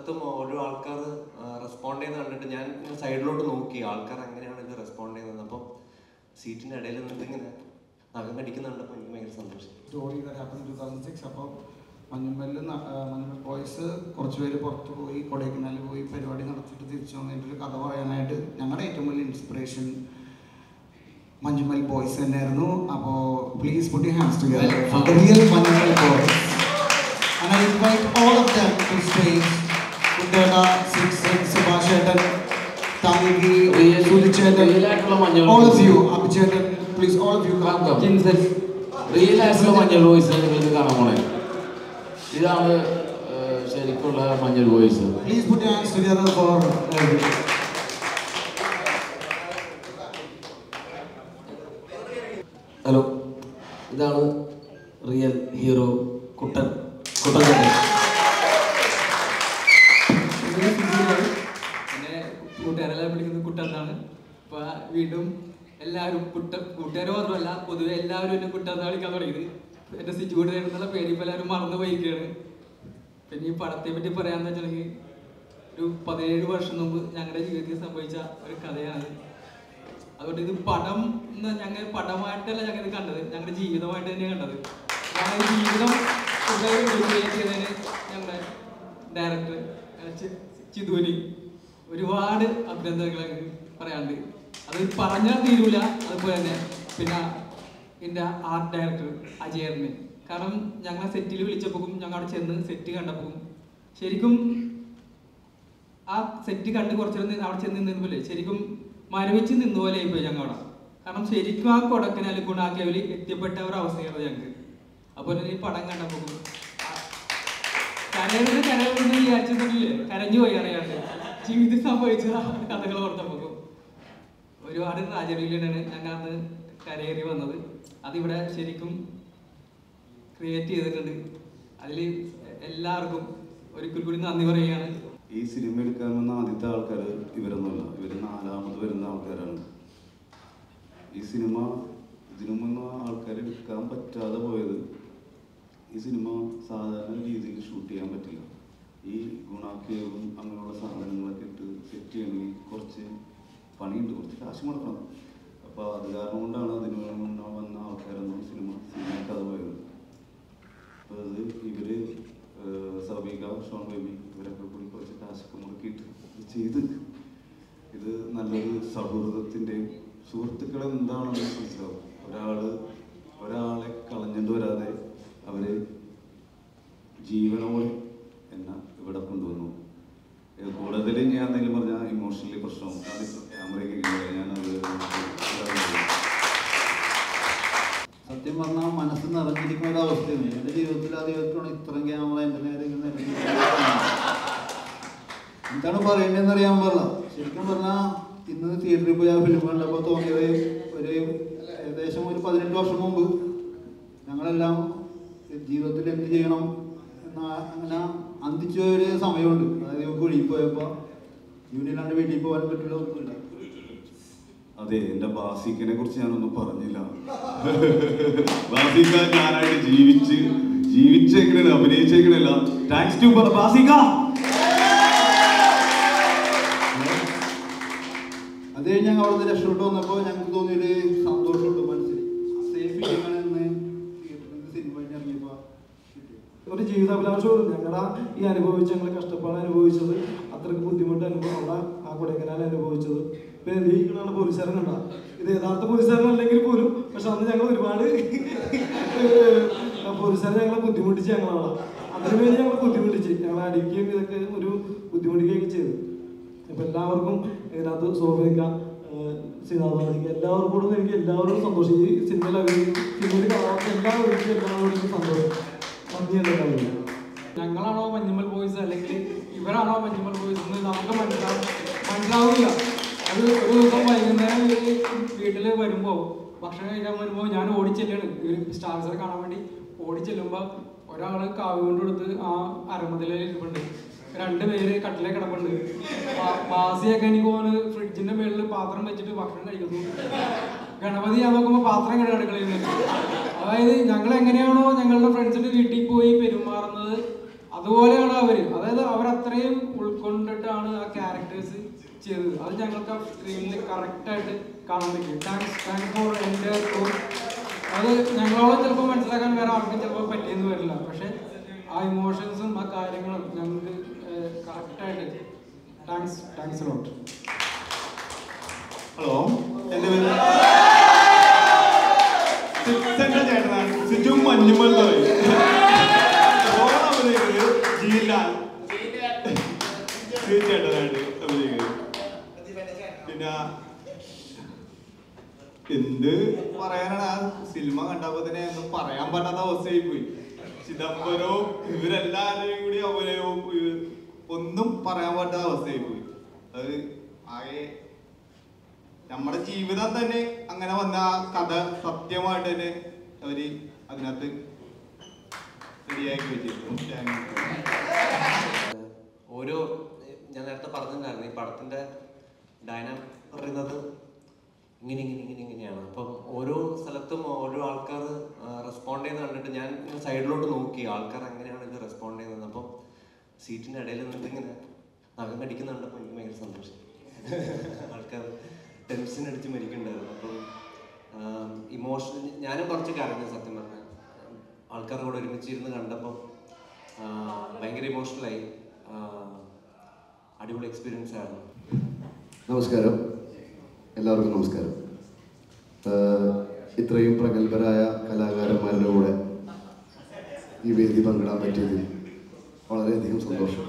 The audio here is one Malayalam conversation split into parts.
മൊത്തം ഓരോ ആൾക്കാർ റെസ്പോണ്ട് ചെയ്യുന്ന കണ്ടിട്ട് ഞാൻ ഇങ്ങനെ സൈഡിലോട്ട് നോക്കി ആൾക്കാർ എങ്ങനെയാണ് ഇത് റെസ്പോണ്ട് ചെയ്യുന്നത് അപ്പം സീറ്റിന്റെ ഇടയിൽ നിന്നിട്ട് ഇങ്ങനെ നഖം കടിക്കുന്ന കണ്ടപ്പോൾ എനിക്ക് ഭയങ്കര സന്തോഷം story happen two thousand six അപ്പോൾ മഞ്ഞുമ്മലിൽ മഞ്ഞുമ്മൽ ബോയ്സ് കുറച്ച് പേര് പുറത്ത് പോയി കൊടൈക്കനാലിൽ പോയി പരിപാടി നടത്തിയിട്ട് തിരിച്ചു വന്നതിൻ്റെ ഒരു കഥ പറയാനായിട്ട് ഞങ്ങളുടെ ഏറ്റവും വലിയ ഇൻസ്പിറേഷൻ മഞ്ഞുമ്മൽ ബോയ്സ് തന്നെയായിരുന്നു അപ്പോൾ please put hands together for the real Manjummel boys And I invite all of them to stage. Kundera, Sixen, Subhash Chetan, Tamigi, Real- Suli Chetan, real ആയിട്ടുള്ള Manjummel all of boys. you, Abhichetan, please all of you come. Real ആയിട്ടുള്ള മഞ്ഞൾ വോയിസ് നിങ്ങൾക്ക് കാണാൻ പോണേ ഇതാണ് ഏഹ്, ശരിക്കുള്ള മഞ്ഞൾ boys Please put your hands together for everyone. Hello ഇതാണ് റിയൽ ഹീറോ കുട്ടൻ കുട്ടൻ ചേട്ടൻ. ഇതൊരു സിനിമയാണ്. എന്നെ കൂട്ടുകാരെല്ലാം വിളിക്കുന്നത് കുട്ടെന്നാണ് അപ്പൊ വീണ്ടും എല്ലാവരും കുട്ട കൂട്ടുകാർ മാത്രമല്ല പൊതുവെ എല്ലാവരും എന്നെ കുട്ടെന്ന് വിളിക്കാൻ തുടങ്ങിയത് എന്റെ സിജുകൂടെ എന്നുള്ള പേര് ഇപ്പൊ എല്ലാവരും മറന്നു പോയിരിക്കുകയാണ് പിന്നെ ഈ പടത്തെ പറ്റി പറയാന്ന് വെച്ചിട്ടുണ്ടെങ്കിൽ ഒരു പതിനേഴ് വർഷം മുമ്പ് ഞങ്ങളുടെ ജീവിതത്തിൽ സംഭവിച്ച ഒരു കഥയാണ് അതുകൊണ്ട് ഇത് പടം എന്ന് ഞങ്ങൾ പടമായിട്ടല്ല ഞങ്ങൾ ഇത് കണ്ടത് ഞങ്ങളുടെ ജീവിതമായിട്ട് തന്നെയാണ് കണ്ടത് ഞങ്ങളുടെ ജീവിതം ക്രിയേറ്റ് ചെയ്തതിന് ഞങ്ങളുടെ ഡയറക്ടർ ചിതുവിന് ഒരുപാട് അഭിനന്ദനങ്ങൾ ഞങ്ങൾക്ക് പറയാനുണ്ട് അത് പറഞ്ഞാൽ തീരൂല അതുപോലെ തന്നെ പിന്നെ എൻ്റെ ആർട്ട് ഡയറക്ടർ അജയറിന് കാരണം ഞങ്ങളെ സെറ്റിൽ വിളിച്ചപ്പോഴും ഞങ്ങൾ അവിടെ ചെന്ന് സെറ്റ് കണ്ടപ്പോൾ ശരിക്കും ആ സെറ്റ് കണ്ട് കുറച്ചു നേരം അവിടെ ചെന്ന് നിന്നപോലെ ശരിക്കും മരവിച്ച് നിന്ന പോലെ ആയിപ്പോയി ഞങ്ങൾ അവിടെ കാരണം ശരിക്കും ആ കൊടക്കനാൽ ഗുണാക്കിയവര് എത്തിപ്പെട്ട ഒരു അവസ്ഥയാണ് ഞങ്ങൾക്ക് അപ്പോൾ തന്നെ ഈ പടം കണ്ടപ്പോൾ കരയുന്നത് കരയുന്നത് വിചാരിച്ചിട്ടില്ലേ കരഞ്ഞു പോയി അറിയാണ്ട് ജീവിതത്തിൽ സംഭവിച്ച കഥകൾ ഓർത്തപ്പോൾ ഒരുപാട് ട്രാജഡിയിലാണ് ഞങ്ങൾ അന്ന് കരയേറി വന്നത് അതിവിടെ ശരിക്കും ക്രിയേറ്റ് ചെയ്തിട്ടുണ്ട് അതിൽ എല്ലാവർക്കും ഒരിക്കൽ കൂടി നന്ദി പറയുകയാണ് ഈ സിനിമ എടുക്കാൻ വന്ന ആദ്യത്തെ ആൾക്കാർ ഇവരൊന്നുമല്ല ഇവർ നാലാമത് വരുന്ന ആൾക്കാരാണ് ഈ സിനിമ ഇതിനു മുന്ന് ആൾക്കാർ എടുക്കാൻ പറ്റാതെ പോയത് ഈ സിനിമ സാധാരണ രീതിയിൽ ഷൂട്ട് ചെയ്യാൻ പറ്റില്ല ഈ ഗുണാക്കിയവും അങ്ങനെയുള്ള സാധനങ്ങളൊക്കെ ഇട്ട് സെറ്റ് ചെയ്യണമെങ്കിൽ കുറച്ച് പണിയുണ്ട് കുറച്ച് കാശ് മുടക്കണം അപ്പോൾ അത് കാരണം കൊണ്ടാണ് അതിന് മുന്നേ വന്ന ആൾക്കാരൊന്നും സിനിമ സിനിമയ്ക്ക് അത് പോയത് അപ്പോൾ അത് ഇവര് ഏഹ് സബീക ഷോൺ ബേബി ഇവരൊക്കെ കൂടി കുറച്ച് കാശൊക്കെ മുടക്കിയിട്ട് ഇത് ചെയ്ത് ഇത് നല്ലൊരു സൗഹൃദത്തിൻ്റെയും സുഹൃത്തുക്കൾ എന്താണെന്ന് മനസ്സിലാവും ഒരാള് ഒരാളെ കളഞ്ഞിട്ട് വരാതെ അവര് ജീവനോടെ എന്നെ ഇവിടെ കൊണ്ടുവന്നു ഇത് കൂടുതൽ ഞാൻ എന്തെങ്കിലും പറഞ്ഞാൽ ഇമോഷണലി പ്രശ്നവും ക്യാമറയ്ക്ക് ഞാനത് സത്യം പറഞ്ഞാൽ മനസ്സ് നിറഞ്ഞിരിക്കുന്ന ഒരു അവസ്ഥയാണ് എൻ്റെ ജീവിതത്തിൽ ആദ്യമായിട്ടാണ് ഇത്രയും ക്യാമറ എൻ്റെ നേരെ ഇങ്ങനെ നിരത്തിയിരിക്കുന്നത്. എന്താണ് പറയേണ്ടതെന്ന് അറിയാൻ പാടില്ല ശരിക്കും പറഞ്ഞാൽ ഇന്ന് തിയേറ്ററിൽ പോയി ആ ഫിലിം കണ്ടപ്പോൾ തോന്നിയത് ഒരു ഏകദേശം ഒരു പതിനെട്ട് വർഷം മുമ്പ് ഞങ്ങളെല്ലാം ജീവിതത്തിൽ എന്ത് ചെയ്യണം എന്ന അങ്ങനെ അന്തിച്ച ഒരു സമയമുണ്ട് അതായത് നമുക്ക് വെളിയിൽ പോയപ്പോൾ ജൂനിയല്ലാണ്ട് വീട്ടിൽ പോകാൻ പറ്റില്ല ഒന്നുമില്ല അതെ എന്റെ ബാസിക്കിനെ കുറിച്ച് ഞാനൊന്നും പറഞ്ഞില്ല ബാസിക്ക ഞാനായിട്ട് ജീവിച്ച് ജീവിച്ചേക്കണേ അഭിനയിച്ചേക്കണല്ല താങ്ക്സ് ടു ബാസിക്ക അത് കഴിഞ്ഞ് ഞങ്ങൾ അവിടുന്ന് രക്ഷപ്പെട്ട് വന്നപ്പോൾ ഞങ്ങൾക്ക് തോന്നിയൊരു സന്തോഷമുണ്ട് മനസ്സിൽ സെയിം ഫീലിംഗാണ് ഇന്ന് തിയേറ്ററിൽ സിനിമ കഴിഞ്ഞ് ഇറങ്ങിയപ്പോൾ കിട്ടിയത് ഒരു ജീവിതാഭിലാഷവും ഞങ്ങളുടെ ഈ അനുഭവിച്ച ഞങ്ങൾ കഷ്ടപ്പാട് അനുഭവിച്ചത് അത്രയ്ക്ക് ബുദ്ധിമുട്ട് അനുഭവം അവിടെ ആ കൊടൈക്കനാൽ അനുഭവിച്ചത് പിന്നെ എന്തിനാണ് പോലീസുകാരൻ കണ്ട ഇത് യഥാർത്ഥ പോലീസുകാരൻ അല്ലെങ്കിൽ പോലും പക്ഷെ അന്ന് ഞങ്ങൾ ഒരുപാട് പോലീസുകാരെ ഞങ്ങളെ ബുദ്ധിമുട്ടിച്ച് ഞങ്ങളവിടെ അതിനു വേണ്ടി ഞങ്ങൾ ബുദ്ധിമുട്ടിച്ച് ഞങ്ങൾ അടിക്കുകയും ഇതൊക്കെ ഒരു ബുദ്ധിമുട്ടിക്കുകയൊക്കെ ചെയ്തു അപ്പൊ എല്ലാവർക്കും ഇതിനകത്ത് സോഫിക്ക ശ്രീനാഥാദിക്ക് എല്ലാവർക്കും എനിക്ക് എല്ലാവരോടും സന്തോഷം ഈ സിനിമയിൽ അഭിനയിക്കും സിനിമയിൽ കാണാത്ത എല്ലാവർക്കും എല്ലാവരോടും സന്തോഷം നന്ദി ഉണ്ടാവില്ല ഞങ്ങളാണോ മഞ്ഞുമൽ ബോയ്സ് അല്ലെങ്കിൽ ഇവരാണോ മഞ്ഞുമൽ ബോയ്സ് എന്ന് നമുക്ക് മനസ്സിലാവും മനസ്സിലാവില്ല അത് ഒരു ദിവസം വൈകുന്നേരം ഇവര് വീട്ടിൽ വരുമ്പോൾ ഭക്ഷണം കഴിക്കാൻ വരുമ്പോൾ ഞാൻ ഓടിച്ചെല്ലാണ് ഇവർ സ്റ്റാർസിനെ കാണാൻ വേണ്ടി ഓടിച്ചെല്ലുമ്പോൾ ഒരാൾ കാവ് കൊണ്ടെടുത്ത് ആ അരമതിലെ ഇരിപ്പുണ്ട് രണ്ട് പേര് കട്ടിലെ കിടപ്പുണ്ട് ബാ- ബാസിയൊക്കെ എനിക്ക് തോന്നുന്നു ഫ്രിഡ്ജിന്റെ മുകളിൽ പാത്രം വെച്ചിട്ട് ഭക്ഷണം കഴിക്കുന്നു ഗണപതി ഞാൻ നോക്കുമ്പോൾ പാത്രം ഇങ്ങനെ അടുക്കളയുന്നുണ്ട് അതായത് ഞങ്ങൾ എങ്ങനെയാണോ ഞങ്ങളുടെ ഫ്രണ്ട്സിന്റെ വീട്ടിൽ പോയി പെരുമാറുന്നത് അതുപോലെയാണ് അവര് അതായത് അവരത്രയും ക്യാരക്ടേഴ്സ് ചെയ്തത് അത് ഞങ്ങൾക്ക് ആ സ്ക്രീനിൽ കറക്റ്റായിട്ട് കാണാൻ പറ്റും താങ്ക്സ് താങ്ക്സ് ഫോർ എൻ്റെ അത് ഞങ്ങളോളം ചിലപ്പോൾ മനസ്സിലാക്കാൻ വേറെ ആർക്കും ചിലപ്പോൾ പറ്റിയെന്ന് വരില്ല പക്ഷെ ആ ഇമോഷൻസും ആ കാര്യങ്ങളും ഞങ്ങൾക്ക് കറക്റ്റായിട്ട് താങ്ക്സ് താങ്ക്സ് ലോട്ട് ഹലോ എൻ്റെ പേര് സിക്സന്റെ ചേട്ടനാണ് സിജു മഞ്ഞുമൽ എന്ന് പറയും ഓണം അഭിനയിക്കുന്നത് ജീലാൽ ശ്രീ ചേട്ടനായിട്ട് അഭിനയിക്കുന്നത് പിന്നെ എന്ത് പറയാനാണ് ആ സിനിമ കണ്ടപ്പോ തന്നെ ഒന്നും പറയാൻ പറ്റാത്ത അവസ്ഥയായി പോയി ചിദംബരവും ഇവരെല്ലാവരെയും കൂടി അഭിനയവും ഇവ- ഒന്നും പറയാൻ പറ്റാത്ത അവസ്ഥയായി പോയി അത് ആകെ നമ്മുടെ ജീവിതം തന്നെ അങ്ങനെ വന്ന ആ കഥ സത്യമായിട്ട് തന്നെ അവര് അതിനകത്ത് ശരിയാക്കി വെച്ചിരുന്നു താങ്ക് യു ഓരോ ഞാൻ നേരത്തെ പറഞ്ഞിട്ടുണ്ടായിരുന്നു ഈ പടത്തിന്റെ ഡയനാം പറയുന്നത് ഇങ്ങനെ ഇങ്ങനെ ഇങ്ങനെ ഇങ്ങനെയാണ് അപ്പം ഓരോ സ്ഥലത്തും ഓരോ ആൾക്കാർ റെസ്പോണ്ട് ചെയ്യുന്നത് കണ്ടിട്ട് ഞാൻ സൈഡിലോട്ട് നോക്കി ആൾക്കാർ എങ്ങനെയാണ് ഇത് റെസ്പോണ്ട് ചെയ്യുന്നത് അപ്പം സീറ്റിന്റെ ഇടയിൽ നിന്നിട്ട് ഇങ്ങനെ നഖം കടിക്കുന്ന കണ്ടപ്പോൾ എനിക്ക് ഭയങ്കര സന്തോഷം ആൾക്കാർ ടെൻഷൻ അടിച്ച് മരിക്കണ്ടായിരുന്നു അപ്പം ഇമോഷൻ ഞാനും കുറച്ച് കരഞ്ഞു സത്യം പറഞ്ഞാൽ ആൾക്കാർ കൂടെ ഒരുമിച്ചിരുന്ന് കണ്ടപ്പം ആ, ഭയങ്കര ഇമോഷണലായി അടിപൊളി എക്സ്പീരിയൻസ് ആയിരുന്നു നമസ്കാരം എല്ലാവർക്കും നമസ്കാരം ആഹ് ഇത്രയും പ്രഗത്ഭരായ കലാകാരന്മാരുടെ കൂടെ ഈ വേദി പങ്കിടാൻ പറ്റിയതിൽ വളരെയധികം സന്തോഷം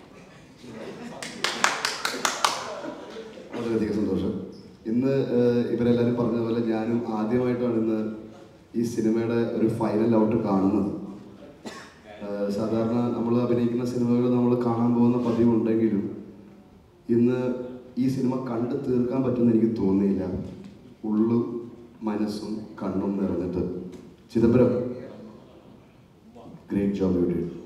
വളരെയധികം സന്തോഷം ഇന്ന് ആഹ് ഇവരെല്ലാവരും പറഞ്ഞതുപോലെ ഞാനും ആദ്യമായിട്ടാണ് ഇന്ന് ഈ സിനിമയുടെ ഒരു ഫൈനൽ ഔട്ട് കാണുന്നത് ആഹ് സാധാരണ നമ്മൾ അഭിനയിക്കുന്ന സിനിമകൾ നമ്മൾ കാണാൻ പോകുന്ന പതിവുണ്ടെങ്കിലും ഇന്ന് ഈ സിനിമ കണ്ട് തീർക്കാൻ പറ്റുമെന്ന് എനിക്ക് തോന്നിയില്ല ഉള്ളും മനസ്സും കണ്ണും നിറഞ്ഞിട്ട് Chidambaram great job you did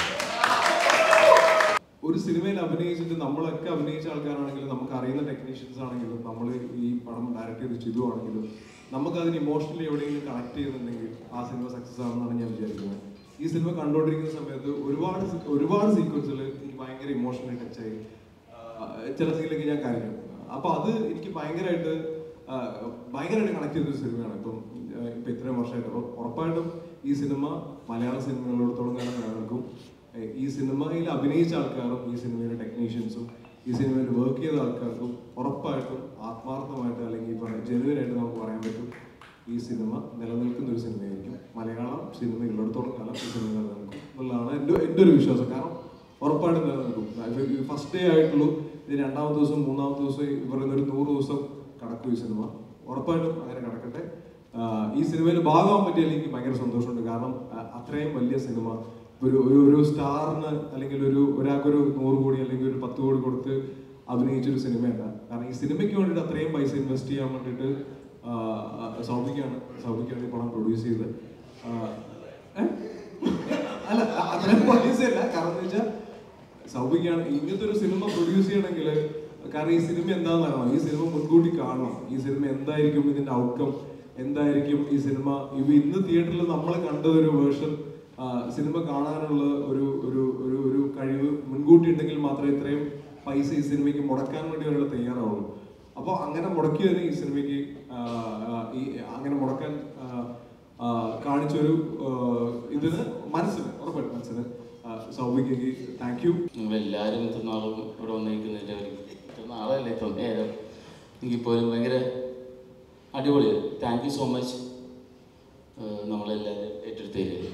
ഒരു സിനിമയിൽ അഭിനയിച്ചിട്ട് നമ്മളൊക്കെ അഭിനയിച്ച ആൾക്കാരാണെങ്കിലും നമുക്ക് അറിയുന്ന ടെക്നീഷ്യൻസ് ആണെങ്കിലും നമ്മൾ ഈ പടം ഡയറക്റ്റ് ചെയ്ത് ചിതു ആണെങ്കിലും നമുക്ക് അതിന് ഇമോഷണലി എവിടെയെങ്കിലും കണക്ട് ചെയ്യുന്നുണ്ടെങ്കിൽ ആ സിനിമ സക്സസ് ആവുമെന്നാണ് ഞാൻ വിചാരിക്കുന്നത് ഈ സിനിമ കണ്ടുകൊണ്ടിരിക്കുന്ന സമയത്ത് ഒരുപാട് സി- ഒരുപാട് സീക്വൻസിൽ എനിക്ക് ഭയങ്കര ഇമോഷണലി ടച്ചായി ചില സീനിലേക്ക് ഞാൻ കരഞ്ഞു അപ്പൊ അത് എനിക്ക് ഭയങ്കരമായിട്ട് ആ, ഭയങ്കരമായിട്ട് കണക്ട് ചെയ്തൊരു സിനിമയാണ് ഇപ്പം ആ, ഇപ്പൊ ഇത്രയും വർഷമായിട്ട് അപ്പം ഉറപ്പായിട്ടും ഈ സിനിമ മലയാള സിനിമകളിടത്തോളം കാലം നിലനിൽക്കും ഏഹ് ഈ സിനിമയിൽ അഭിനയിച്ച ആൾക്കാരും ഈ സിനിമയിലെ ടെക്നീഷ്യൻസും ഈ സിനിമയിൽ വർക്ക് ചെയ്ത ആൾക്കാർക്കും ഉറപ്പായിട്ടും ആത്മാർത്ഥമായിട്ട് അല്ലെങ്കിൽ ഈ പറയുന്ന ജെനുവിനായിട്ട് നമുക്ക് പറയാൻ പറ്റും ഈ സിനിമ നിലനിൽക്കുന്ന ഒരു സിനിമയായിരിക്കും മലയാളം സിനിമ ഉള്ളിടത്തോളം കാലം ഈ സിനിമ നിലനിൽക്കും എന്നുള്ളതാണ് എൻ്റെ എൻ്റെ ഒരു വിശ്വാസം കാരണം ഉറപ്പായിട്ടും നിലനിൽക്കും ഫസ്റ്റ് ഡേ ആയിട്ടുള്ളൂ ഇത് രണ്ടാമത്തെ ദിവസം മൂന്നാമത്തെ ദിവസം ഈ പറയുന്ന ഒരു നൂറ് ദിവസം കടക്കും ഈ സിനിമ ഉറപ്പായിട്ടും അങ്ങനെ കിടക്കട്ടെ ആഹ് ഈ സിനിമയിൽ ഭാഗമാകാൻ പറ്റിയാൽ എനിക്ക് ഭയങ്കര സന്തോഷമുണ്ട് കാരണം ആഹ് അത്രയും വലിയ സിനിമ ഒരു ഒരു ഒരു സ്റ്റാറിന് അല്ലെങ്കിൽ ഒരു ഒരാൾക്കൊരു നൂറ് കോടി അല്ലെങ്കിൽ ഒരു പത്ത് കോടി കൊടുത്ത് അഭിനയിച്ചൊരു സിനിമയല്ല കാരണം ഈ സിനിമയ്ക്ക് വേണ്ടിയിട്ട് അത്രയും പൈസ ഇൻവെസ്റ്റ് ചെയ്യാൻ വേണ്ടിയിട്ട് ആഹ് സൗഭിക്കാണ് സൗഭിക്കാണ് ഈ പടം പ്രൊഡ്യൂസ് ചെയ്തത് ആഹ് ഏഹ്? അല്ല അത്രയും പൈസ അല്ല കാരണം എന്ന് വെച്ചാൽ സൗഭിക്കാണ് ഇങ്ങനത്തെ ഒരു സിനിമ പ്രൊഡ്യൂസ് ചെയ്യണമെങ്കിൽ കാരണം ഈ സിനിമ എന്താണെന്ന് അറിയണം ഈ സിനിമ മുൻകൂട്ടി കാണണം ഈ സിനിമ എന്തായിരിക്കും ഇതിന്റെ ഔട്ട്കം എന്തായിരിക്കും ഈ സിനിമ ഇവ ഇന്ന് തിയേറ്ററിൽ നമ്മൾ കണ്ട ഒരു വേർഷൻ സിനിമ കാണാനുള്ള ഒരു ഒരു ഒരു ഒരു കഴിവ് മുൻകൂട്ടി ഉണ്ടെങ്കിൽ മാത്രമേ ഇത്രയും പൈസ ഈ സിനിമയ്ക്ക് മുടക്കാൻ വേണ്ടി ഒരാൾ തയ്യാറാവുള്ളൂ അപ്പോൾ അങ്ങനെ മുടക്കിയതിന് ഈ സിനിമയ്ക്ക് ആ, ആ, ഈ അങ്ങനെ മുടക്കാൻ ആ, ആ, കാണിച്ചൊരു ആ, ഇതിന് മനസ്സിന് ഉറപ്പായിട്ടും മനസ്സിന് സൗഭിക്ക് താങ്ക് യു നിങ്ങളെല്ലാവരും ഇത്ര നാളും ഇവിടെ വന്നിരിക്കുന്നതിൻ്റെ ഒരു ഇത്ര നാളല്ലേ ഇപ്പം നേരം എങ്കിൽ പോലും ഭയങ്കര അടിപൊളിയാണ് താങ്ക് യു സോ മച്ച് നമ്മളെല്ലാവരും ഏറ്റെടുത്തതിൽ